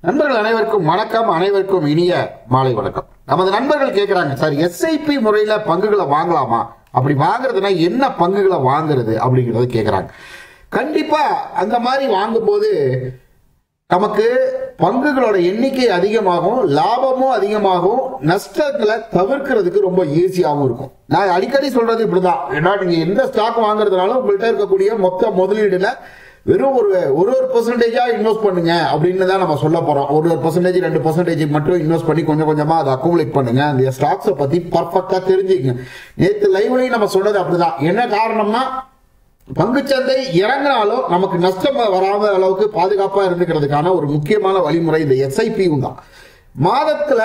நண்பர்கள் அனைவருக்கும் வணக்கம் அனைவருக்கும் இனிய மாலை வணக்கம் நமது நண்பர்கள் கேட்குறாங்க சார் எஸ்ஐபி முறையில பங்குகளை வாங்கலாமா அப்படி வாங்குறதுனா என்ன பங்குகளை வாங்குறது அப்படிங்கறத கேட்குறாங்க கண்டிப்பா அந்த மாதிரி வாங்கும்போது நமக்கு பங்குகளோட எண்ணிக்கை அதிகமாகும் லாபமும் அதிகமாகும் நஷ்டங்களை தவிர்க்கிறதுக்கு ரொம்ப ஈஸியாகவும் இருக்கும் நான் அடிக்கடி சொல்றது இப்படிதான் ஏன்னா நீங்க எந்த ஸ்டாக் வாங்குறதுனாலும் உங்கள்கிட்ட இருக்கக்கூடிய மொத்த முதலீடுல வெறும் ஒரு ஒரு ஒரு பர்சன்டேஜா இன்வெஸ்ட் பண்ணுங்க அப்படின்னு தான் நம்ம சொல்ல போறோம் ஒரு ஒரு பர்சன்டேஜ் ரெண்டு பர்சன்டேஜ் மட்டும் இன்வெஸ்ட் பண்ணி கொஞ்சம் கொஞ்சமா அதை அக்குமுலேட் பண்ணுங்க அந்த ஸ்டாக்ஸை பத்தி பர்ஃபெக்டா தெரிஞ்சுக்கங்க நேற்று லைவ்லயும் நம்ம சொன்னது அப்படிதான் என்ன காரணம்னா பங்குச்சந்தை இறங்கினாலும் நமக்கு நஷ்டம் வராத அளவுக்கு பாதுகாப்பா இருந்துக்கிறதுக்கான ஒரு முக்கியமான வழிமுறை இந்த எஸ்ஐபியும் தான் மாதத்துல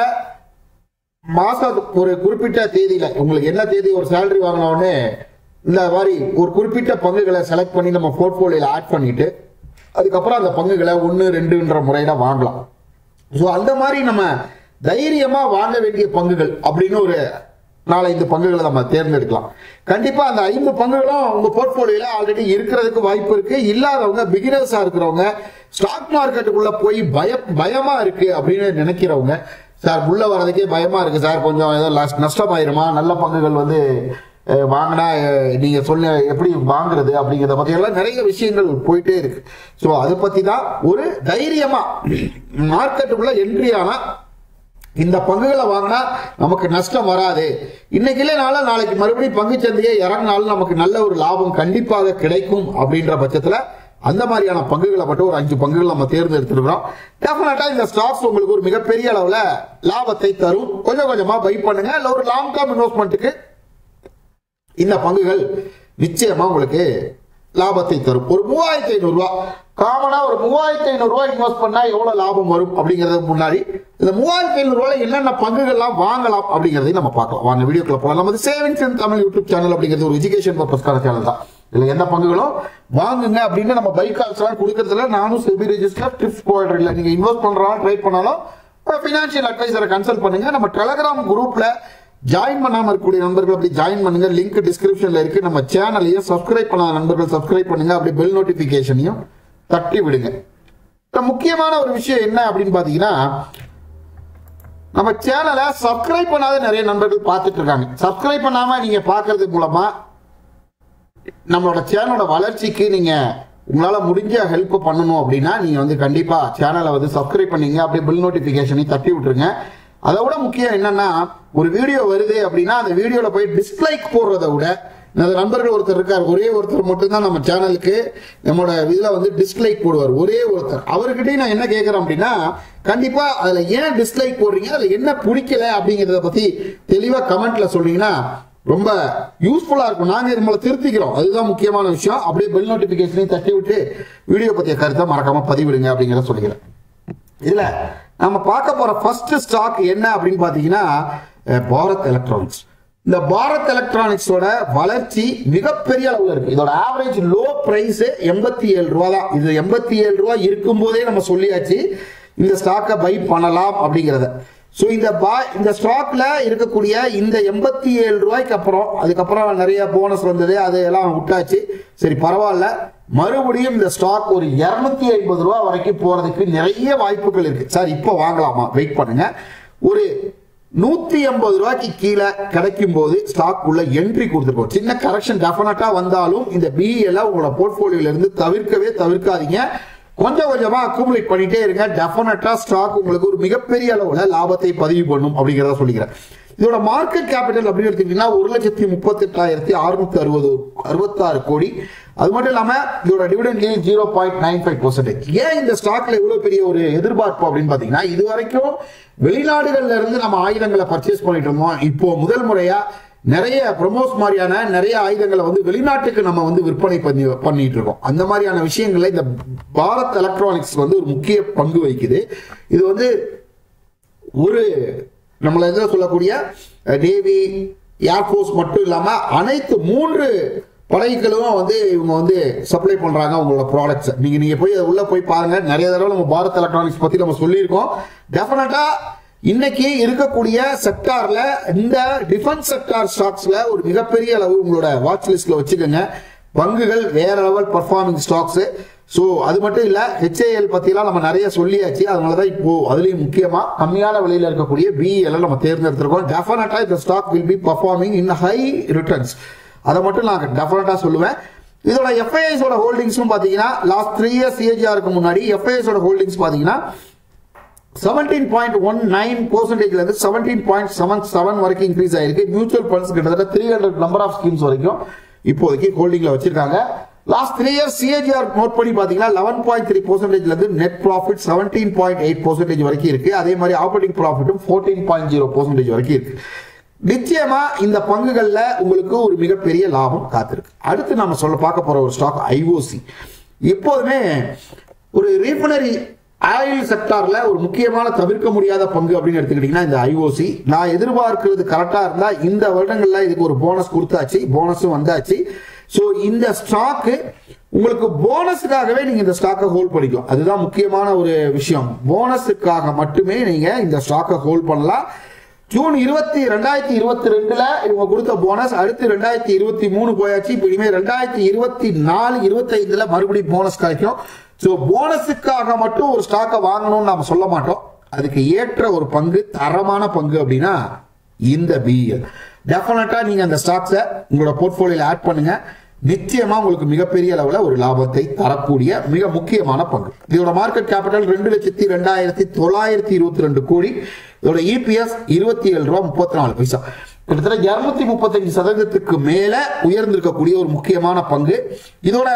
மாசம் ஒரு குறிப்பிட்ட தேதியில உங்களுக்கு என்ன தேதி ஒரு சேலரி வாங்கின உடனே இந்த மாதிரி ஒரு குறிப்பிட்ட பங்குகளை செலக்ட் பண்ணி நம்ம போர்ட்போலியோல ஆட் பண்ணிட்டு அதுக்கப்புறம் அந்த பங்குகளை ஒன்று ரெண்டுன்ற முறையில வாங்கலாம் ஸோ அந்த மாதிரி நம்ம தைரியமா வாங்க வேண்டிய பங்குகள் அப்படின்னு ஒரு நாலஞ்சு பங்குகளை நம்ம தேர்ந்தெடுக்கலாம் கண்டிப்பா அந்த ஐந்து பங்குகளும் உங்க போர்ட்போலியோல ஆல்ரெடி இருக்கிறதுக்கு வாய்ப்பு இருக்கு இல்லாதவங்க பிகினர்ஸா இருக்கிறவங்க ஸ்டாக் மார்க்கெட்டுக்குள்ள போய் பய பயமா இருக்கு அப்படின்னு நினைக்கிறவங்க சார் உள்ள வர்றதுக்கே பயமா இருக்கு சார் கொஞ்சம் ஏதோ லஸ்- நஷ்டமாயிருமா நல்ல பங்குகள் வந்து அஹ், வாங்கினா அஹ், நீங்க சொல்ல எப்படி வாங்குறது அப்படிங்கிறத பத்தி எல்லாம் நிறைய விஷயங்கள் போயிட்டே இருக்கு ஸோ அதை பத்தி தான் ஒரு தைரியமா மார்க்கெட்டுக்குள்ள என்ட்ரி ஆனா இந்த பங்குகளை வாங்கினா நமக்கு நஷ்டம் வராது இன்னைக்கு இல்லைனாலும் நாளைக்கு மறுபடியும் பங்கு சந்தையை இறங்கினாலும் நமக்கு நல்ல ஒரு லாபம் கண்டிப்பாக கிடைக்கும் அப்படின்ற பட்சத்துல அந்த மாதிரியான பங்குகளை மட்டும் ஒரு அஞ்சு பங்குகள் நம்ம தேர்ந்தெடுத்திருக்கிறோம் டெஃபினட்டா இந்த ஸ்டாக்ஸ் உங்களுக்கு ஒரு மிகப்பெரிய அளவுல லாபத்தை தரும் கொஞ்சம் கொஞ்சமா பை பண்ணுங்க இல்ல ஒரு லாங் டேர்ம் இன்வெஸ்ட்மெண்ட்டுக்கு இந்த பங்குகள் நிச்சயமா உங்களுக்கு லாபத்தை தரும் ஒரு மூவாயிரத்தி ஐநூறு ரூபாய் காமனா ஒரு மூவாயிரத்தி ஐநூறு ரூபாய் இன்வெஸ்ட் பண்ணா எவ்வளவு லாபம் வரும் அப்படிங்கறதுக்கு முன்னாடி இந்த மூவாயிரத்தி ஐநூறு ரூபாய் என்னென்ன பங்குகள்லாம் வாங்கலாம் அப்படிங்கறதையும் நம்ம பார்க்கலாம் வாங்க வீடியோக்குள்ள போகலாம் நம்ம savings in Tamil YouTube channel அப்படிங்கிறது ஒரு எஜுகேஷன் பர்பஸ்க்கான சேனல் தான் இதுல எந்த பங்குகளும் வாங்குங்க அப்படின்னு நம்ம பைக் கால்ஸ் எல்லாம் கொடுக்கறதுல நானும் செபி ரெஜிஸ்டர் டிப்ஸ் ப்ரொவைடர் இல்லை நீங்க இன்வெஸ்ட் பண்றோம் ட்ரை பண்ணாலும் ஃபினான்ஷியல் அட்வைசரை கன்சல்ட் பண்ணுங்க நம்ம டெலகிராம் குரூப்ல ஜாயின் பண்ணாம இருக்கக்கூடிய நண்பர்கள் அப்படி ஜாயின் பண்ணுங்க லிங்க் டிஸ்கிரிப்ஷன்ல இருக்கு நம்ம சேனலையும் சப்ஸ்கிரைப் பண்ணாத நண்பர்கள் சப்ஸ்கிரைப் பண்ணுங்க அப்படி பெல் நோட்டிபிகேஷனையும் தட்டி விடுங்க இப்ப முக்கியமான ஒரு விஷயம் என்ன அப்படின்னு பாத்தீங்கன்னா நம்ம சேனலை சப்ஸ்கிரைப் பண்ணாத நிறைய நண்பர்கள் பார்த்துட்டு இருக்காங்க சப்ஸ்கிரைப் பண்ணாம நீங்க பார்க்கிறது மூலமா நம்மளோட சேனலோட வளர்ச்சிக்கு நீங்க உங்களால முடிஞ்ச ஹெல்ப் பண்ணணும் அப்படின்னா நீங்க வந்து கண்டிப்பா சேனலை வந்து சப்ஸ்கிரைப் பண்ணீங்க அப்படியே பில் நோட்டிபிகேஷனையும் தட்டி விட்டுருங்க அதை விட முக்கியம் என்னன்னா ஒரு வீடியோ வருது அப்படின்னா அந்த வீடியோல போய் டிஸ்லைக் போடுறதை விட எனது நண்பர்கள் ஒருத்தர் இருக்கார் ஒரே ஒருத்தர் மட்டும்தான் நம்ம சேனலுக்கு நம்மளோட இதுல வந்து டிஸ்லைக் போடுவார் ஒரே ஒருத்தர் அவர்கிட்டயும் நான் என்ன கேட்கறேன் அப்படின்னா கண்டிப்பா அதுல ஏன் டிஸ்லைக் போடுறீங்க அதுல என்ன பிடிக்கல அப்படிங்கறத பத்தி தெளிவா கமெண்ட்ல சொன்னீங்கன்னா ரொம்ப யூஸ்ஃபுல்லா இருக்கும் நாங்க நம்மளை திருத்திக்கிறோம் அதுதான் முக்கியமான விஷயம் அப்படியே பெல் நோட்டிபிகேஷனையும் தட்டி விட்டு வீடியோ பத்திய கருத்தை மறக்காம பதிவிடுங்க அப்படிங்கிறத சொல்லிக்கிறேன் இதுல நம்ம பார்க்க போற ஃபர்ஸ்ட் ஸ்டாக் என்ன அப்படின்னு பாத்தீங்கன்னா அஹ், பாரத் எலக்ட்ரானிக்ஸ் இந்த பாரத் எலக்ட்ரானிக்ஸோட வளர்ச்சி மிகப்பெரிய அளவுல இருக்கு இதோட ஆவரேஜ் லோ பிரைஸ் எண்பத்தி ஏழு ரூபா தான் இது எண்பத்தி ஏழு ரூபா இருக்கும் போதே நம்ம சொல்லியாச்சு இந்த ஸ்டாக்கை பை பண்ணலாம் அப்படிங்கிறத ஸோ இந்த பா இந்த ஸ்டாக்ல இருக்கக்கூடிய இந்த எண்பத்தி ஏழு ரூபாய்க்கு அப்புறம் அதுக்கப்புறம் நிறைய போனஸ் வந்தது அது எல்லாம் விட்டாச்சு சரி பரவாயில்ல மறுபடியும் இந்த ஸ்டாக் ஒரு இருநூத்தி ஐம்பது ரூபா வரைக்கும் போறதுக்கு நிறைய வாய்ப்புகள் இருக்கு சார் இப்போ வாங்கலாமா வெயிட் பண்ணுங்க ஒரு நூத்தி எண்பது ரூபாய்க்கு கீழே கிடைக்கும் போது ஸ்டாக் உள்ள என்ட்ரி கொடுத்துருக்கோம் சின்ன கரெக்ஷன் டெஃபினட்டா வந்தாலும் இந்த பிஎல் உங்களோட போர்ட்போலியோல இருந்து தவிர்க்கவே தவிர்க்காதீங்க கொஞ்சம் கொஞ்சமா அக்குமுலேட் பண்ணிட்டே இருங்க டெஃபினட்டா ஸ்டாக் உங்களுக்கு ஒரு மிகப்பெரிய அளவுல லாபத்தை பதிவு பண்ணும் அப்படிங்கிறத சொல்லிக்கிறேன் இதோட மார்க்கெட் கேபிட்டல் அப்படின்னு எடுத்துக்கிட்டீங்கன்னா ஒரு லட்சத்தி முப்பத்தி எட்டாயிரத்தி அறுநூத்தி அறுபது அறுபத்தாறு கோடி அது மட்டும் இல்லாம இதோட dividend yield zero point nine five percentage ஏன் இந்த ஸ்டாக்ல இவ்வளவு பெரிய ஒரு எதிர்பார்ப்பு அப்படின்னு பாத்தீங்கன்னா இது வரைக்கும் வெளிநாடுகள்ல இருந்து நம்ம ஆயுதங்களை பர்ச்சேஸ் பண்ணிட்டு இருந்தோம் இப்போ முதல் முறையா நிறைய ப்ரொமோஸ் மாதிரியான நிறைய ஆயுதங்களை வந்து வெளிநாட்டுக்கு நம்ம வந்து விற்பனை பண்ணி பண்ணிட்டு இருக்கோம் அந்த மாதிரியான விஷயங்கள்ல இந்த பாரத் எலக்ட்ரானிக்ஸ் வந்து ஒரு முக்கிய பங்கு வகிக்குது இது வந்து ஒரு நம்மள இதில் சொல்லக்கூடிய நேவி ஏர்ஃபோர்ஸ் மட்டும் இல்லாம அனைத்து மூன்று படைகளும் வந்து இவங்க வந்து சப்ளை பண்றாங்க உங்களோட ப்ராடக்ட்ஸ் நீங்க நீங்க போய் அது உள்ள போய் பாருங்க நிறைய தடவை நம்ம பாரத் எலக்ட்ரானிக்ஸ் பத்தி நம்ம சொல்லியிருக்கோம் டெஃபினட்டா இன்னைக்கு இருக்கக்கூடிய செக்டார்ல இந்த டிஃபென்ஸ் செக்டார் ஸ்டாக்ஸ்ல ஒரு மிகப்பெரிய அளவு உங்களோட வாட்ச் லிஸ்ட்ல வச்சுக்கோங்க பங்குகள் வேற லெவல் பர்ஃபார்மிங் ஸ்டாக்ஸ் ஸோ அது மட்டும் இல்ல ஹெச்ஏஎல் பத்திலாம் நம்ம நிறைய சொல்லியாச்சு அதனாலதான் இப்போ அதுலயும் முக்கியமா கம்மியான விலையில இருக்கக்கூடிய பிஎல் நம்ம தேர்ந்தெடுத்திருக்கோம் டெஃபினட்டா இந்த stock will be performing in high returns அதை மட்டும் நான் டெஃபினட்டா சொல்லுவேன் இதோட எஃப்ஐஎஸ் ஓட ஹோல்டிங்ஸும் பாத்தீங்கன்னா லாஸ்ட் த்ரீ இயர்ஸ் சிஏஜிஆருக்கு முன்னாடி எஃப்ஐஎஸ் ஓட ஹோல்டிங்ஸ் பாத்தீங்கன்னா செவன்டீன் பாயிண்ட் ஒன் நைன் பர்சன்டேஜ்ல இருந்து செவன்டீன் பாயிண்ட் செவன் செவன் வரைக்கும் இன்க்ரீஸ் ஆயிருக்கு மியூச்சுவல் ஃபண்ட்ஸ் கிட்டத்தட்ட three hundred number of schemes வரைக்கும் இப்போதைக்கு ஹோல்டிங்ல வச்சிருக்காங்க last three years CAGR note பண்ணி பாத்தீங்கன்னா லெவன் பாயிண்ட் த்ரீ பர்சன்டேஜ்ல இருந்து net profit seventeen point eight percentage வரைக்கும் இருக்கு அதே மாதிரி ஆப்பரேட்டிங் ப்ராஃபிட்டும் ஃபோர்டீன் பாயிண்ட் ஜீரோ பர்சன்டேஜ் வரைக்கும் இருக்கு நிச்சயமா இந்த பங்குகள்ல உங்களுக்கு ஒரு மிகப்பெரிய லாபம் காத்திருக்கு அடுத்து நாம சொல்ல பார்க்க போற ஒரு ஸ்டாக் ஐஓசி எப்போதுமே ஒரு ரீஃபனரி ஆயில் செக்டார்ல ஒரு முக்கியமான தவிர்க்க முடியாத பங்கு அப்படின்னு எடுத்துக்கிட்டீங்கன்னா இந்த ஐஓசி நான் எதிர்பார்க்கிறது கரெக்டா இருந்தா இந்த வருடங்கள்ல இதுக்கு ஒரு போனஸ் கொடுத்தாச்சு போனஸும் வந்தாச்சு ஸோ இந்த ஸ்டாக்கு உங்களுக்கு போனஸுக்காகவே நீங்க இந்த ஸ்டாக்கை ஹோல்ட் பண்ணிக்கலாம் அதுதான் முக்கியமான ஒரு விஷயம் போனஸுக்காக மட்டுமே நீங்க இந்த ஸ்டாக்கை ஹோல்ட் பண்ணலாம் ஜூன் இருபத்தி ரெண்டாயிரத்தி இருபத்தி ரெண்டுல இவங்க கொடுத்த போனஸ் அடுத்து ரெண்டாயிரத்தி இருபத்தி மூணு போயாச்சு இப்போ இனிமே ரெண்டாயிரத்தி இருபத்தி நாலு இருபத்தி ஐந்துல மறுபடியும் போனஸ் கிடைக்கும் ஸோ போனஸுக்காக மட்டும் ஒரு ஸ்டாக்கை வாங்கணும்னு நாம சொல்ல மாட்டோம் அதுக்கு ஏற்ற ஒரு பங்கு தரமான பங்கு அப்படின்னா இந்த பிஎல் டெஃபினட்டா நீங்க அந்த ஸ்டாக்ஸை உங்களோட போர்ட்போலியோல ஆட் பண்ணுங்க நிச்சயமா உங்களுக்கு மிகப்பெரிய அளவுல ஒரு லாபத்தை தரக்கூடிய மிக முக்கியமான பங்கு இதோட மார்க்கெட் கேபிட்டல் ரெண்டு லட்சத்தி ரெண்டாயிரத்தி தொள்ளாயிரத்தி இருபத்தி ரெண்டு கோடி இதோட இபிஎஸ் இருபத்தி ஏழு ரூபா முப்பத்தி நாலு பைசா கிட்டத்தட்ட இருநூத்தி முப்பத்தஞ்சு சதவீதத்துக்கு மேல உயர்ந்திருக்கக்கூடிய ஒரு முக்கியமான பங்கு இதோட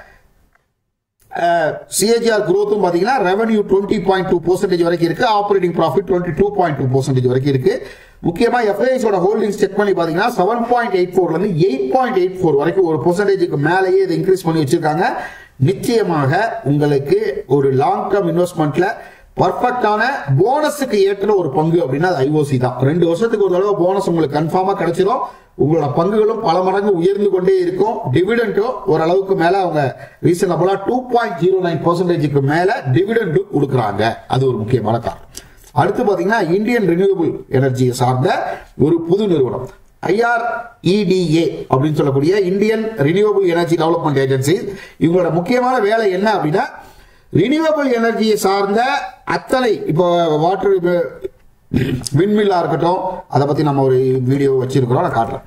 சிஏஜிஆர் குரோத்தும் பாத்தீங்கன்னா revenue twenty point two percentage வரைக்கும் இருக்கு operating profit twenty two point two percentage வரைக்கும் இருக்கு முக்கியமா எஃப்ஐஎஸோட ஹோல்டிங்ஸ் செக் பண்ணி பாத்தீங்கன்னா செவன் பாயிண்ட் எயிட் ஃபோர்ல இருந்து எயிட் பாயிண்ட் எயிட் ஃபோர் வரைக்கும் ஒரு பர்சன்டேஜுக்கு மேலேயே இதை இன்க்ரீஸ் பண்ணி வச்சிருக்காங்க நிச்சயமாக உங்களுக்கு ஒரு லாங் டேர்ம் இன்வெஸ்ட்மெண்ட்ல பர்ஃபெக்டான போனஸுக்கு ஏற்ற ஒரு பங்கு அப்படின்னா அது ஐஓசி தான் ரெண்டு வருஷத்துக்கு ஒரு தடவை போனஸ் உங்களுக்கு கன்ஃபார்மா கிடைச்சிடும் உங்களோட பங்குகளும் பல மடங்கு உயர்ந்து கொண்டே இருக்கும் டிவிடெண்டும் ஓரளவுக்கு மேல அவங்க ரீசனபிளா டூ பாயிண்ட் ஜீரோ நைன் பர்சன்டேஜுக்கு மேல டிவிடெண்டும் கொடுக்குறாங்க அது ஒரு முக்கியமான காரணம் அடுத்து பாத்தீங்கன்னா இந்தியன் ரினியூவபிள் எனர்ஜியை சார்ந்த ஒரு புது நிறுவனம் ஐஆர்இடிஏ அப்படின்னு சொல்லக்கூடிய Indian renewable energy development agency இவங்களோட முக்கியமான வேலை என்ன அப்படின்னா ரினியூவபிள் எனர்ஜியை சார்ந்த அத்தனை இப்போ வாட்டர் விண்மில்லா இருக்கட்டும் அதை பத்தி நம்ம ஒரு வீடியோ வச்சிருக்கிறோம் நான் காட்டுறேன்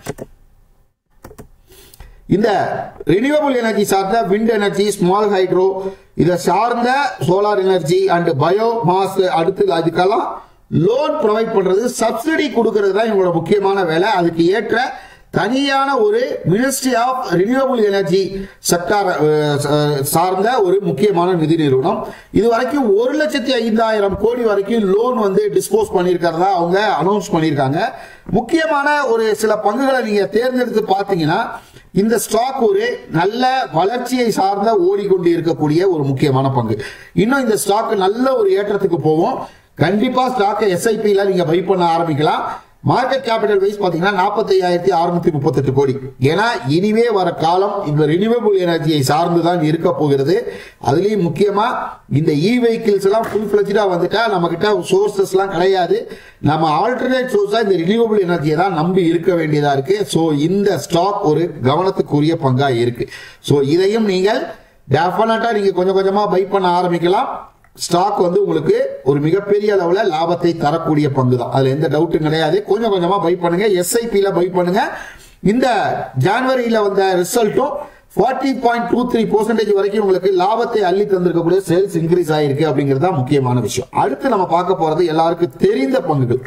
இந்த ரினியூவபிள் எனர்ஜி சார்ந்த விண்ட் எனர்ஜி ஸ்மால் ஹைட்ரோ இதை சார்ந்த solar energy and biomass அடுத்து அதுக்கெல்லாம் லோன் ப்ரொவைட் பண்றது சப்சிடி கொடுக்கறது தான் இவங்களோட முக்கியமான வேலை அதுக்கு ஏற்ற தனியான ஒரு ministry of renewable energy sector சார்ந்த ஒரு முக்கியமான நிதி நிறுவனம் இது வரைக்கும் ஒரு லட்சத்தி ஐந்தாயிரம் கோடி வரைக்கும் லோன் வந்து டிஸ்போஸ் பண்ணியிருக்கிறதா அவங்க அனௌன்ஸ் பண்ணியிருக்காங்க முக்கியமான ஒரு சில பங்குகளை நீங்க தேர்ந்தெடுத்து பார்த்தீங்கன்னா இந்த ஸ்டாக் ஒரு நல்ல வளர்ச்சியை சார்ந்த ஓடிக்கொண்டு இருக்கக்கூடிய ஒரு முக்கியமான பங்கு இன்னும் இந்த ஸ்டாக் நல்ல ஒரு ஏற்றத்துக்கு போவோம் கண்டிப்பா ஸ்டாக்கை எஸ்ஐபில நீங்க பை பண்ண ஆரம்பிக்கலாம் மார்க்கெட் கேபிட்டல் வைஸ் பாத்தீங்கன்னா நாற்பத்தி ஐயாயிரத்தி அறுநூத்தி முப்பத்தெட்டு கோடி ஏன்னா இனிமே வர காலம் இந்த ரினியூவபிள் எனர்ஜியை சார்ந்து தான் இருக்க போகிறது அதுலயும் முக்கியமா இந்த இ வெஹிக்கிள்ஸ் எல்லாம் ஃபுல் ஃபிளஜா வந்துட்டா நம்ம கிட்ட சோர்சஸ் எல்லாம் கிடையாது நம்ம ஆல்டர்னேட் சோர்ஸா இந்த ரினியூவபிள் எனர்ஜியை தான் நம்பி இருக்க வேண்டியதா இருக்கு ஸோ இந்த ஸ்டாக் ஒரு கவனத்துக்குரிய பங்கா இருக்கு ஸோ இதையும் நீங்கள் டெஃபினட்டா நீங்க கொஞ்சம் கொஞ்சமா பை பண்ண ஆரம்பிக்கலாம் ஸ்டாக் வந்து உங்களுக்கு ஒரு மிகப்பெரிய அளவுல லாபத்தை தரக்கூடிய பங்கு தான் அதுல எந்த டவுட்டும் கிடையாது கொஞ்சம் கொஞ்சமா பை பண்ணுங்க எஸ்ஐபில பை பண்ணுங்க இந்த ஜனவரியில வந்த ரிசல்ட்டும் forty point two three percentage வரைக்கும் உங்களுக்கு லாபத்தை அள்ளி தந்திருக்கக்கூடிய சேல்ஸ் இன்க்ரீஸ் ஆயிருக்கு அப்படிங்கிறது தான் முக்கியமான விஷயம் அடுத்து நம்ம பார்க்க போறது எல்லாருக்கும் தெரிந்த பங்குகள்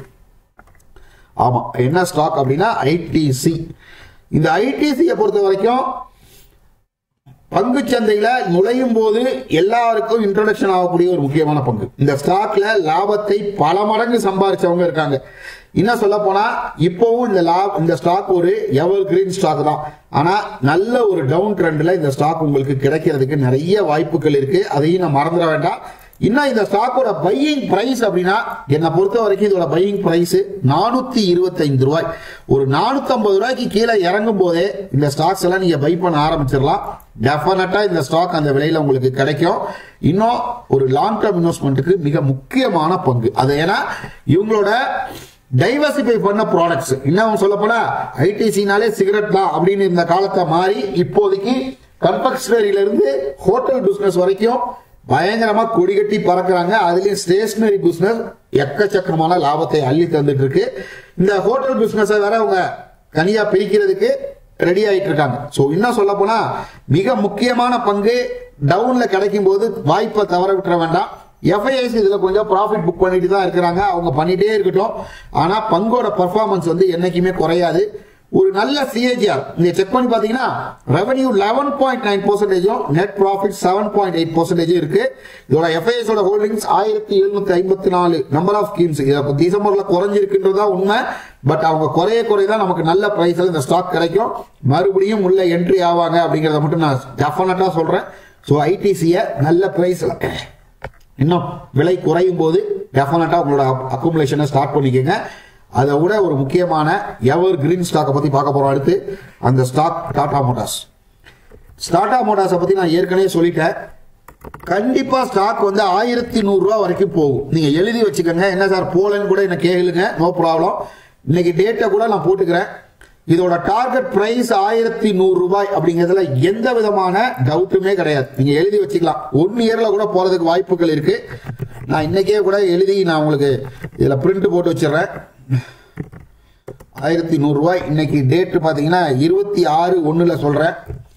ஆமா என்ன ஸ்டாக் அப்படின்னா ஐடிசி இந்த ஐடிசியை பொறுத்த வரைக்கும் பங்கு சந்தையில நுழையும் போது எல்லாருக்கும் இன்ட்ரோடக்ஷன் ஆகக்கூடிய ஒரு முக்கியமான பங்கு இந்த ஸ்டாக்ல லாபத்தை பல மடங்கு சம்பாரிச்சவங்க இருக்காங்க இன்னும் சொல்ல போனா இப்போவும் இந்த லாப் இந்த ஸ்டாக் ஒரு எவர் கிரீன் ஸ்டாக் தான் ஆனா நல்ல ஒரு டவுன் ட்ரெண்ட்ல இந்த ஸ்டாக் உங்களுக்கு கிடைக்கிறதுக்கு நிறைய வாய்ப்புகள் இருக்கு அதையும் நான் மறந்துட வேண்டாம் இன்னும் இந்த ஸ்டாக்கோட பையிங் பிரைஸ் அப்படின்னா என்னை பொறுத்த வரைக்கும் இதோட பையிங் பிரைஸ் நானூத்தி இருபத்தைந்து ரூபாய் ஒரு நானூத்தி ஐம்பது ரூபாய்க்கு கீழே இறங்கும் போதே இந்த ஸ்டாக்ஸ் எல்லாம் நீங்க பை பண்ண ஆரம்பிச்சிடலாம் டெஃபினட்டா இந்த ஸ்டாக் அந்த விலையில உங்களுக்கு கிடைக்கும் இன்னும் ஒரு லாங் டேர்ம் இன்வெஸ்ட்மெண்ட்டுக்கு மிக முக்கியமான பங்கு அது ஏன்னா இவங்களோட டைவர்சிஃபை பண்ண ப்ராடக்ட்ஸ் இன்னும் சொல்ல போனா ஐடிசினாலே சிகரெட் தான் அப்படின்னு இந்த காலத்தை மாறி இப்போதைக்கு கன்ஃபெக்ஷனரியில இருந்து ஹோட்டல் பிசினஸ் வரைக்கும் பயங்கரமா கொடி கட்டி பறக்குறாங்க அதுலயும் ஸ்டேஷனரி பிசினஸ் எக்கச்சக்கமான லாபத்தை அள்ளி தந்துட்டு இருக்கு இந்த ஹோட்டல் பிசினஸ் வேற அவங்க தனியா பிரிக்கிறதுக்கு ரெடி ஆயிட்டு இருக்காங்க ஸோ இன்னும் சொல்ல போனா மிக முக்கியமான பங்கு டவுன்ல கிடைக்கும் போது வாய்ப்பை தவற விட்டுற வேண்டாம் எஃப்ஐஎஸ் இதுல கொஞ்சம் ப்ராஃபிட் புக் பண்ணிட்டு தான் இருக்கிறாங்க அவங்க பண்ணிட்டே இருக்கட்டும் ஆனா பங்கோட பர்ஃபார்மன்ஸ் வந்து என்னைக்குமே குறையாது ஒரு நல்ல சிஏஜிஆர் நீங்க செக் பண்ணி பாத்தீங்கன்னா ரெவன்யூ லெவன் பாயிண்ட் நைன் பர்சன்டேஜும் net profit seven point eight பர்சன்டேஜும் இருக்கு இதோட எஃப்ஐஎஸ் ஓட ஹோல்டிங்ஸ் ஆயிரத்தி எழுநூத்தி ஐம்பத்தி நாலு நம்பர் ஆஃப் ஸ்கீம்ஸ் இதை டிசம்பர்ல குறைஞ்சிருக்குன்றதா உண்மை பட் அவங்க குறைய குறைதான் நமக்கு நல்ல பிரைஸ்ல இந்த ஸ்டாக் கிடைக்கும் மறுபடியும் உள்ள என்ட்ரி ஆவாங்க அப்படிங்கறத மட்டும் நான் டெஃபினட்டா சொல்றேன் ஸோ ஐடிசியை நல்ல பிரைஸ்ல இன்னும் விலை குறையும் போது டெஃபினட்டா உங்களோட அக்குமுலேஷனை ஸ்டார்ட் பண்ணிக்கோங்க அதை விட ஒரு முக்கியமான எவர் கிரீன் ஸ்டாக்கை பத்தி பார்க்க போறோம் அடுத்து அந்த ஸ்டாக் டாடா மோட்டார்ஸ் டாடா மோட்டார்ஸை பத்தி நான் ஏற்கனவே சொல்லிட்டேன் கண்டிப்பா ஸ்டாக் வந்து ஆயிரத்தி நூறுரூவா வரைக்கும் போகும் நீங்க எழுதி வச்சுக்கோங்க என்ன சார் போலன்னு கூட என்ன கேளுங்க நோ ப்ராப்ளம் இன்னைக்கு டேட்டை கூட நான் போட்டுக்கிறேன் இதோட டார்கெட் பிரைஸ் ஆயிரத்தி நூறு ரூபாய் அப்படிங்கிறதுல எந்த விதமான டவுட்டுமே கிடையாது நீங்க எழுதி வச்சுக்கலாம் ஒன் இயர்ல கூட போறதுக்கு வாய்ப்புகள் இருக்கு நான் இன்னைக்கே கூட எழுதி நான் உங்களுக்கு இதுல பிரிண்ட் போட்டு வச்சிடுறேன் ஆயிரத்தி நூறு ரூபாய் இன்னைக்கு டேட் பாத்தீங்கன்னா இருபத்தி ஆறு ஒண்ணுல சொல்றேன்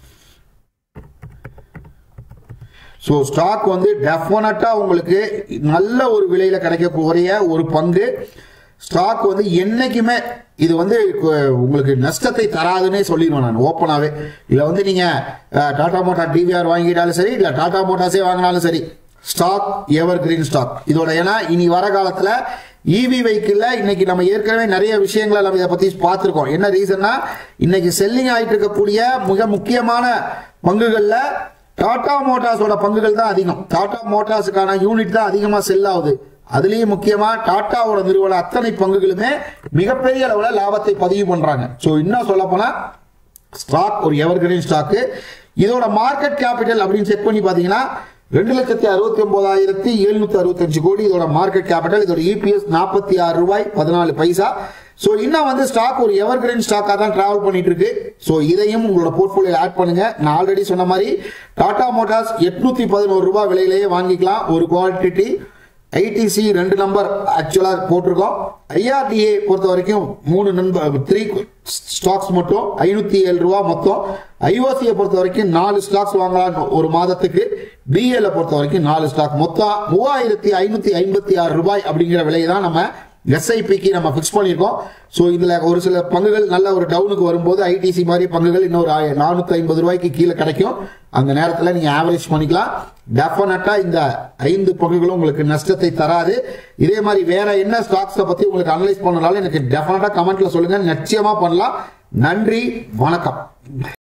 ஸோ ஸ்டாக் வந்து டெஃபினட்டா உங்களுக்கு நல்ல ஒரு விலையில கிடைக்கக்கூடிய ஒரு பங்கு ஸ்டாக் வந்து என்னைக்குமே இது வந்து கு- உங்களுக்கு நஷ்டத்தை தராதுன்னே சொல்லிடுவேன் நான் ஓப்பனாகவே இதில் வந்து நீங்க அஹ், டாடா மோட்டார் டிவிஆர் வாங்கிட்டாலும் சரி இல்லை டாடா மோட்டார்ஸே வாங்கினாலும் சரி ஸ்டாக் எவர் கிரீன் ஸ்டாக் இதோட ஏன்னா இனி வர காலத்துல இவி வெஹிக்கிள்ல இன்னைக்கு நம்ம ஏற்கனவே நிறைய விஷயங்களை நம்ம இதை பத்தி பார்த்திருக்கோம் என்ன ரீசன்னா இன்னைக்கு செல்லிங் ஆயிட்டு இருக்கக்கூடிய மிக முக்கியமான பங்குகள்ல டாடா மோட்டார்ஸோட பங்குகள் தான் அதிகம் டாடா மோட்டார்ஸுக்கான யூனிட் தான் அதிகமா செல் ஆகுது அதுலயும் முக்கியமா டாட்டாவோட நிறுவன அத்தனை பங்குகளுமே மிகப்பெரிய அளவுல லாபத்தை பதிவு பண்றாங்க சோ இன்னும் சொல்ல போனா ஸ்டாக் ஒரு எவர்கிரீன் ஸ்டாக் இதோட மார்க்கெட் கேபிட்டல் அப்படின்னு செக் பண்ணி பாத்தீங்கன்னா ரெண்டு லட்சத்தி அறுபத்தி ஒன்பதாயிரத்தி எழுநூத்தி அறுபத்தஞ்சு கோடி இதோட மார்க்கெட் கேபிட்டல் இதோட இபிஎஸ் நாற்பத்தி ஆறு ரூபாய் பதினாலு பைசா ஸோ இன்னும் வந்து ஸ்டாக் ஒரு எவர்கிரீன் ஸ்டாக்காக தான் டிராவல் பண்ணிட்டு இருக்கு ஸோ இதையும் உங்களோட போர்ட்ஃபோலியோ ஆட் பண்ணுங்க நான் ஆல்ரெடி சொன்ன மாதிரி டாடா மோட்டார்ஸ் எட்நூத்தி பதினோரு ரூபாய் விலையிலேயே வாங்கிக்கலாம் ஒரு குவான்டிட்டி ஐடிசி ரெண்டு நம்பர் ஆக்சுவலா போட்டிருக்கோம் ஐஆர்டிஏ பொறுத்த வரைக்கும் மூணு நம்பர் த்ரீ ஸ்டாக்ஸ் மட்டும் ஐநூத்தி ஏழு ரூபா மொத்தம் ஐஓசியை பொறுத்த வரைக்கும் நாலு ஸ்டாக்ஸ் வாங்கலாம் ஒரு மாதத்துக்கு பிஏல பொறுத்த வரைக்கும் நாலு ஸ்டாக் மொத்தம் மூவாயிரத்தி ஐநூத்தி ஐம்பத்தி ஆறு ரூபாய் அப்படிங்கிற விலையை தான் நம்ம எஸ்ஐபிக்கு நம்ம ஃபிக்ஸ் பண்ணியிருக்கோம் ஸோ இதுல ஒரு சில பங்குகள் நல்ல ஒரு டவுனுக்கு வரும்போது ஐடிசி மாதிரி பங்குகள் இன்னொரு நானூத்தி ஐம்பது ரூபாய்க்கு கீழே கிடைக்கும் அந்த நேரத்தில் நீங்க ஆவரேஜ் பண்ணிக்கலாம் டெஃபினட்டா இந்த ஐந்து பங்குகளும் உங்களுக்கு நஷ்டத்தை தராது இதே மாதிரி வேற என்ன ஸ்டாக்ஸை பத்தி உங்களுக்கு அனலைஸ் பண்ணனாலும் எனக்கு டெஃபினட்டா கமெண்ட்ல சொல்லுங்க நிச்சயமா பண்ணலாம் நன்றி வணக்கம்